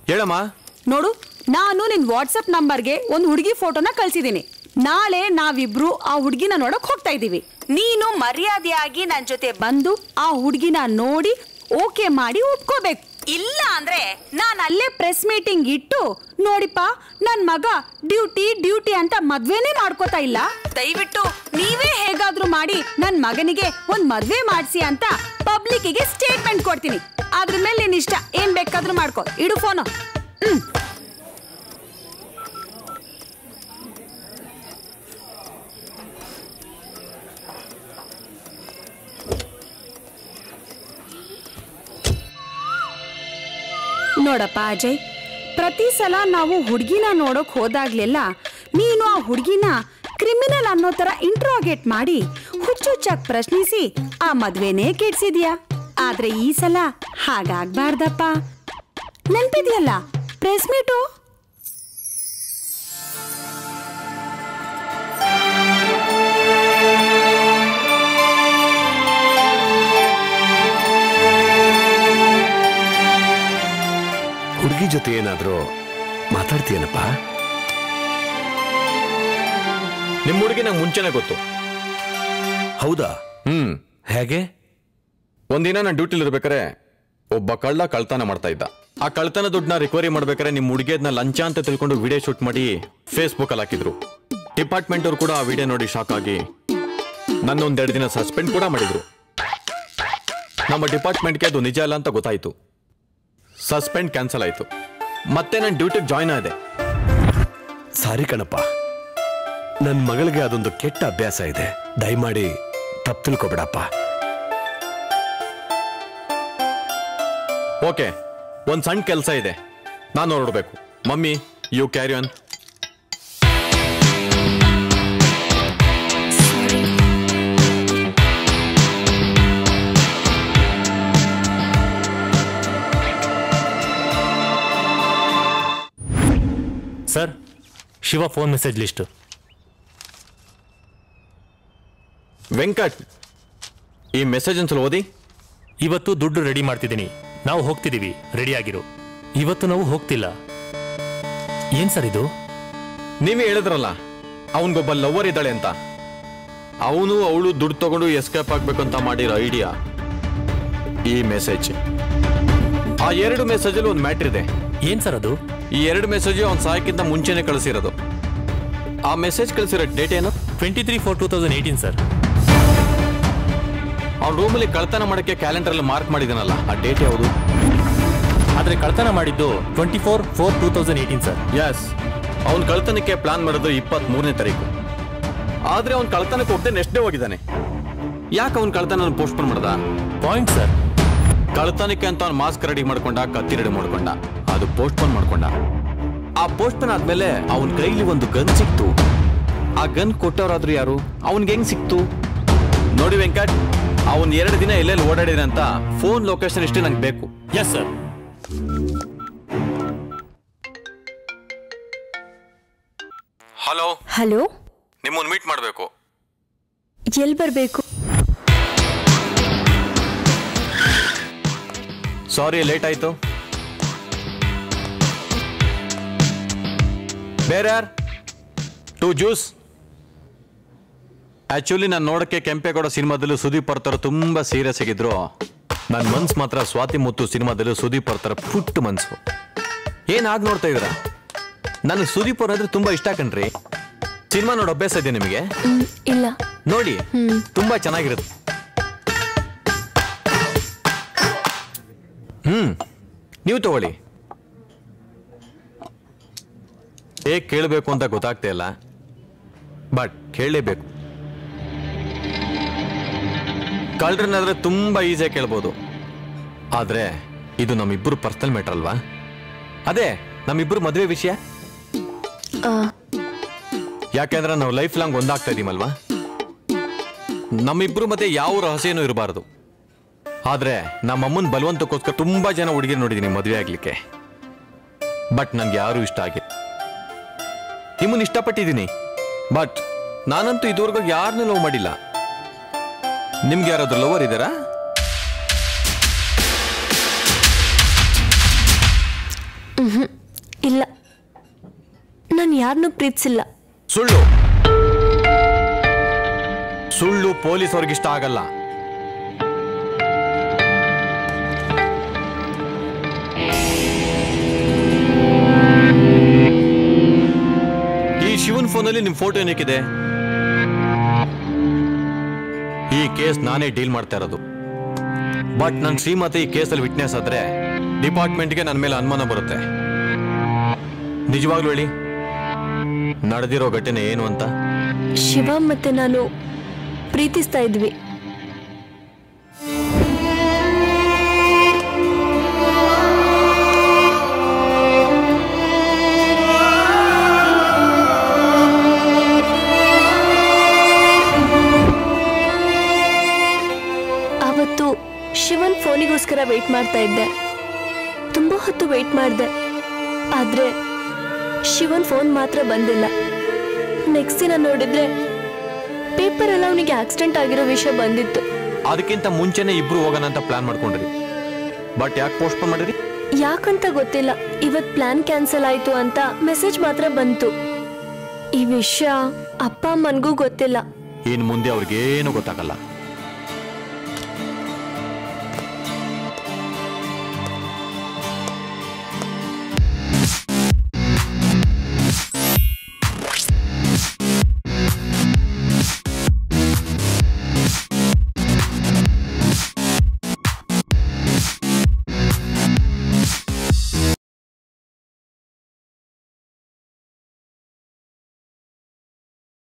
ಹೇಳಮ್ಮ ನೋಡು ನಾನು ನಿನ್ ವಾಟ್ಸಪ್ ನಂಬರ್ಗೆ ಒಂದು ಹುಡುಗಿ ಫೋಟೋನ ಕಳ್ಸಿದೀನಿ ನಾಳೆ ನಾವಿಬ್ರು ಆ ಹುಡುಗಿನ ನೋಡಕ್ ಹೋಗ್ತಾ ಇದೀವಿ ನೀನು ಮರ್ಯಾದೆಯಾಗಿ ನನ್ ಜೊತೆ ಬಂದು ಆ ಹುಡುಗಿನ ನೋಡಿ ಓಕೆ ಮಾಡಿ ಒಪ್ಕೋಬೇಕು ಇಲ್ಲ ಅಂದ್ರೆ ನಾನ್ ಅಲ್ಲೇ ಪ್ರೆಸ್ ಮೀಟಿಂಗ್ ಇಟ್ಟು ನೋಡಿಪ್ಪ ನನ್ ಮಗ ಡ್ಯೂಟಿ ಡ್ಯೂಟಿ ಅಂತ ಮದ್ವೆನೇ ಮಾಡ್ಕೋತಾ ಇಲ್ಲ ದಯವಿಟ್ಟು ನೀವೇ ಹೇಗಾದ್ರೂ ಮಾಡಿ ನನ್ ಮಗನಿಗೆ ಒಂದ್ ಮದ್ವೆ ಮಾಡ್ಸಿ ಅಂತ ಪಬ್ಲಿಕ್ಕಿಗೆ ಸ್ಟೇಟ್ಮೆಂಟ್ ಕೊಡ್ತೀನಿ ಅದ್ರ ಮೇಲೆ ನಿನ್ ಇಷ್ಟ ಏನ್ ಬೇಕಾದ್ರೂ ಮಾಡ್ಕೋ ಇಡು ಫೋನು ಹ್ಮ್ ನೋಡಪ್ಪ ಅಜಯ್ ಪ್ರತಿ ಸಲ ನಾವು ಹುಡುಗಿನ ನೋಡೋಕ್ ಹೋದಾಗ್ಲೆಲ್ಲ ನೀನು ಆ ಹುಡುಗಿನ ಕ್ರಿಮಿನಲ್ ಅನ್ನೋ ತರ ಇಂಟ್ರೋಗೇಟ್ ಮಾಡಿ ಹುಚ್ಚುಚ್ಚಾಗಿ ಪ್ರಶ್ನಿಸಿ ಆ ಮದ್ವೆನೇ ಕೆಡ್ಸಿದ್ಯಾ ಆದ್ರೆ ಈ ಸಲ ಹಾಗಾಗ್ಬಾರ್ದಪ್ಪ ನೆನ್ಪಿದ್ಯಲ್ಲ ಪ್ರೆಸ್ ಮೀಟು ಹುಡುಗಿ ಜೊತೆ ಏನಾದ್ರೂ ಮಾತಾಡ್ತೀಯನಪ್ಪ ನಿಮ್ಮ ಹುಡುಗಿ ನಂಗೆ ಮುಂಚೆನೆ ಗೊತ್ತು ಹೌದಾ ಹ್ಮ್ ಹೇಗೆ ಒಂದಿನ ನಾನು ಡ್ಯೂಟಿಲಿ ಇರ್ಬೇಕಾರೆ ಒಬ್ಬ ಕಳ್ಳ ಕಳ್ತನ ಮಾಡ್ತಾ ಇದ್ದ ಆ ಕಳ್ತನ ದುಡ್ಡನ್ನ ರಿಕವರಿ ಮಾಡ್ಬೇಕಾರೆ ನಿಮ್ಮ ಹುಡುಗಿಯದ್ನ ಲಂಚ ಅಂತ ತಿಳ್ಕೊಂಡು ವಿಡಿಯೋ ಶೂಟ್ ಮಾಡಿ ಫೇಸ್ಬುಕ್ ಅಲ್ಲಿ ಹಾಕಿದ್ರು ಡಿಪಾರ್ಟ್ಮೆಂಟ್ ಅವ್ರು ಕೂಡ ಆ ವಿಡಿಯೋ ನೋಡಿ ಶಾಕ್ ಆಗಿ ನನ್ನ ಒಂದೆರಡು ದಿನ ಸಸ್ಪೆಂಡ್ ಕೂಡ ಮಾಡಿದ್ರು ನಮ್ಮ ಡಿಪಾರ್ಟ್ಮೆಂಟ್ಗೆ ಅದು ನಿಜ ಅಲ್ಲ ಅಂತ ಗೊತ್ತಾಯ್ತು ಸಸ್ಪೆಂಡ್ ಕ್ಯಾನ್ಸಲ್ ಆಯ್ತು ಮತ್ತೆ ನಾನು ಡ್ಯೂಟಿಗೆ ಜಾಯ್ನ್ ಆದೆ ಸಾರಿ ಕಣಪ್ಪ ನನ್ನ ಮಗಳಿಗೆ ಅದೊಂದು ಕೆಟ್ಟ ಅಭ್ಯಾಸ ಇದೆ ದಯಮಾಡಿ ತಪ್ಪು ತಿಳ್ಕೊಬೇಡಪ್ಪ ಓಕೆ ಒಂದ್ ಸಣ್ಣ ಕೆಲಸ ಇದೆ ನಾನು ಹೊರಡ್ಬೇಕು mummy you carry on sir Shiva phone message list Venkat ಈ ಮೆಸೇಜ್ ಒಂದ್ಸಲ ಓದಿ ಇವತ್ತು ದುಡ್ಡು ರೆಡಿ ಮಾಡ್ತಿದ್ದೀನಿ ನಾವು ಹೋಗ್ತಿದ್ದೀವಿ ರೆಡಿ ಆಗಿರು ಇವತ್ತು ನಾವು ಹೋಗ್ತಿಲ್ಲ ಏನ್ ಸರ್ ಇದು ನೀವೇ ಹೇಳಿದ್ರಲ್ಲ ಅವನಿಗೊಬ್ಬ ಲವರ್ ಇದ್ದಾಳೆ ಅಂತ ಅವನು ಅವಳು ದುಡ್ಡು ತಗೊಂಡು ಎಸ್ಕೇಪ್ ಆಗ್ಬೇಕು ಅಂತ ಮಾಡಿರೋ ಐಡಿಯಾ ಈ ಮೆಸೇಜ್ ಆ ಎರಡು ಮೆಸೇಜಲ್ಲಿ ಒಂದು ಮ್ಯಾಟ್ರ್ ಇದೆ ಏನ್ ಸರ್ ಅದು ಈ ಎರಡು ಮೆಸೇಜ್ ಅವ್ನು ಸಾಯಕ್ಕಿಂತ ಮುಂಚೆನೆ ಕಳಿಸಿರೋದು ಆ ಮೆಸೇಜ್ ಕಳಿಸಿರೋ ಡೇಟ್ ಏನು twenty three four two thousand eighteen sir ಅವ್ನ ರೂಮಲ್ಲಿ ಕಳ್ತನ ಮಾಡಕ್ಕೆ ಕ್ಯಾಲೆಂಡರ್ ಅಲ್ಲಿ ಮಾರ್ಕ್ ಮಾಡಿದಾನಲ್ಲ ಆ ಡೇಟ್ ಯಾವುದು ಆದ್ರೆ ಕಳ್ತನ ಮಾಡಿದ್ದು twenty four four two thousand eighteen sir yes ಅವ್ನ ಕಳ್ತನಕ್ಕೆ ಪ್ಲಾನ್ ಮಾಡೋದು ಇಪ್ಪತ್ತ್ ಮೂರನೇ ತಾರೀಕು ಆದ್ರೆ ಅವ್ನ ಕಳ್ತನಕ್ಕೆ ಹೋಗದೆ ನೆಕ್ಸ್ಟ್ ಡೇ ಹೋಗಿದ್ದಾನೆ ಯಾಕೆ ಅವ್ನ ಕಳ್ತನ ಪೋಸ್ಟ್ಪೋನ್ ಮಾಡ್ದ ಪಾಯಿಂಟ್ ಸರ್ ಕಳ್ತನಕ್ಕೆ ಅಂತ ಅವ್ನು ಮಾಸ್ಕ್ ರೆಡಿ ಮಾಡ್ಕೊಂಡ ಕತ್ತಿ ರೆಡಿ ಮಾಡ್ಕೊಂಡ ಅದು ಪೋಸ್ಟ್ಪೋನ್ ಮಾಡ್ಕೊಂಡ ಆ ಪೋಸ್ಟ್ಪೋನ್ ಆದ್ಮೇಲೆ ಅವನ ಕೈಲಿ ಒಂದು ಗನ್ ಸಿಕ್ತು ಆ ಗನ್ ಕೊಟ್ಟವರಾದ್ರು ಯಾರು ಅವನ್ಗೆ ಹೆಂಗ್ ಸಿಕ್ತು ನೋಡಿ ವೆಂಕಟ್ ಅವನ್ ಎರಡು ದಿನ ಎಲ್ಲೆಲ್ಲಿ ಓಡಾಡಿದ ಅಂತ ಫೋನ್ ಲೊಕೇಶನ್ ಇಷ್ಟೇ ನಂಗೆ ಬೇಕು ಎಸ್ ಸರ್ ಹಲೋ ಹಲೋ ನಿಮ್ಮನ್ನು ಮೀಟ್ ಮಾಡಬೇಕು ಎಲ್ಲಿ ಬರಬೇಕು ಸಾರಿ ಲೇಟ್ ಆಯ್ತು ಬೇರೆ ಯಾರ್ ಟು ಜ್ಯೂಸ್ ಆಕ್ಚುಲಿ ನಾನು ನೋಡಕ್ಕೆ ಕೆಂಪೇಗೌಡ ಸಿನಿಮಾದಲ್ಲೂ ಸುದೀಪ್ ಅವ್ರ ಥರ ತುಂಬಾ ಸೀರಿಯಸ್ ಆಗಿದ್ರು ನನ್ನ ಮನ್ಸು ಮಾತ್ರ ಸ್ವಾತಿ ಮುತ್ತು ಸಿನಿಮಾದಲ್ಲೂ ಸುದೀಪ್ ಅವ್ರ ಥರ ಪುಟ್ಟು ಮನ್ಸು ಏನಾಗ್ ನೋಡ್ತಾ ಇದ್ದೀರಾ ನನಗೆ ಸುದೀಪ್ ಅವ್ರ ಅಂದ್ರೆ ತುಂಬಾ ಇಷ್ಟ ಕಣ್ರಿ ಸಿನಿಮಾ ನೋಡೋ ಅಭ್ಯಾಸ ಇದೆ ನಿಮಗೆ ಇಲ್ಲ ನೋಡಿ ತುಂಬಾ ಚೆನ್ನಾಗಿರುತ್ತೆ ಹ್ಮ್ ನೀವು ತಗೊಳ್ಳಿ ಹೇಗೆ ಕೇಳಬೇಕು ಅಂತ ಗೊತ್ತಾಗ್ತಾ ಇಲ್ಲ ಬಟ್ ಕೇಳಲೇಬೇಕು ಕಳ್ರನ್ನಾದ್ರೆ ತುಂಬಾ ಈಸಿಯಾಗಿ ಕೇಳ್ಬೋದು ಆದ್ರೆ ಇದು ನಮ್ಮಿಬ್ಬರು ಪರ್ಸನಲ್ ಮ್ಯಾಟರ್ ಅಲ್ವಾ ಅದೇ ನಮ್ಮಿಬ್ಬರು ಮದುವೆ ವಿಷಯ ಆ, ಯಾಕೆಂದ್ರೆ ನಾವು ಲೈಫ್ ಲಾಂಗ್ ಒಂದಾಗ್ತಾ ಇದೀಮಲ್ವಾ ನಮ್ಮಿಬ್ರು ಮಧ್ಯೆ ಯಾವ ರಹಸ್ಯನೂ ಇರಬಾರ್ದು ಆದ್ರೆ ನಮ್ಮಮ್ಮನ ಬಲವಂತಕ್ಕೋಸ್ಕರ ತುಂಬಾ ಜನ ಹುಡುಗಿರು ನೋಡಿದೀನಿ ಮದುವೆ ಆಗ್ಲಿಕ್ಕೆ ಬಟ್ ನನ್ಗೆ ಯಾರು ಇಷ್ಟ ಆಗಿಲ್ಲ ನಿಮ್ಮನ್ನ ಇಷ್ಟಪಟ್ಟಿದ್ದೀನಿ ಬಟ್ ನಾನಂತೂ ಇದುವರೆಗೂ ಯಾರನ್ನೂ ಲವ್ ಮಾಡಿಲ್ಲ ನಿಮ್ಗೆ ಯಾರಾದ್ರೂ ಲವರ್ ಇದ್ದಾರಾ ಇಲ್ಲ ನಾನು ಯಾರನ್ನೂ ಪ್ರೀತಿಸಿಲ್ಲ ಸುಳ್ಳು ಸುಳ್ಳು ಪೊಲೀಸ್ ಅವ್ರಿಗಿಷ್ಟ ಆಗಲ್ಲ ಈ ಶಿವನ್ ಫೋನಲ್ಲಿ ನಿಮ್ ಫೋಟೋ ಏನಕ್ಕಿದೆ ಈ ಕೇಸ್ ನಾನೇ ಡೀಲ್ ಮಾಡ್ತಾ ಇರೋದು ಬಟ್ ನನ್ನ ಶ್ರೀಮತಿ ಈ ಕೇಸಲ್ಲಿ ವಿಟ್ನೆಸ್ ಆದ್ರೆ ಡಿಪಾರ್ಟ್ಮೆಂಟ್ಗೆ ನನ್ನ ಮೇಲೆ ಅನುಮಾನ ಬರುತ್ತೆ ನಿಜವಾಗ್ಲೂ ಹೇಳಿ ನಡೆದಿರೋ ಘಟನೆ ಏನು ಅಂತ ಶಿವ ಮತ್ತೆ ನಾನು ಪ್ರೀತಿಸ್ತಾ ಇದ್ವಿ ಅವತ್ತು ಶಿವನ್ ಫೋನಿಗೋಸ್ಕರ ವೆಯ್ಟ್ ಮಾಡ್ತಾ ಇದ್ದೆ ತುಂಬಾ ಹೊತ್ತು ವೆಯ್ಟ್ ಮಾಡಿದೆ ಆದ್ರೆ ಶಿವನ್ ಫೋನ್ ಮಾತ್ರ ಬಂದಿಲ್ಲ ನೆಕ್ಸ್ಟ್ ದಿನ ನೋಡಿದ್ರೆ ಪೇಪರ್ ಎಲ್ಲ ಅವನಿಗೆ ಆಕ್ಸಿಡೆಂಟ್ ಆಗಿರೋ ವಿಷಯ ಬಂದಿತ್ತು ಅದಕ್ಕಿಂತ ಮುಂಚೆನೆ ಇಬ್ರು ಹೋಗೋಣ ಅಂತ ಪ್ಲಾನ್ ಮಾಡ್ಕೊಂಡ್ರಿ ಬಟ್ ಯಾಕೆ ಪೋಸ್ಟ್ಪೋನ್ ಮಾಡಿರಿ ಯಾಕಂತ ಗೊತ್ತಿಲ್ಲ ಇವತ್ ಪ್ಲಾನ್ ಕ್ಯಾನ್ಸಲ್ ಆಯ್ತು ಅಂತ ಮೆಸೇಜ್ ಮಾತ್ರ ಬಂತು ಈ ವಿಷಯ ಅಪ್ಪ ಅಮ್ಮನ್ಗೂ ಗೊತ್ತಿಲ್ಲ ಇನ್ ಮುಂದೆ ಅವ್ರಿಗೇನು ಗೊತ್ತಾಗಲ್ಲ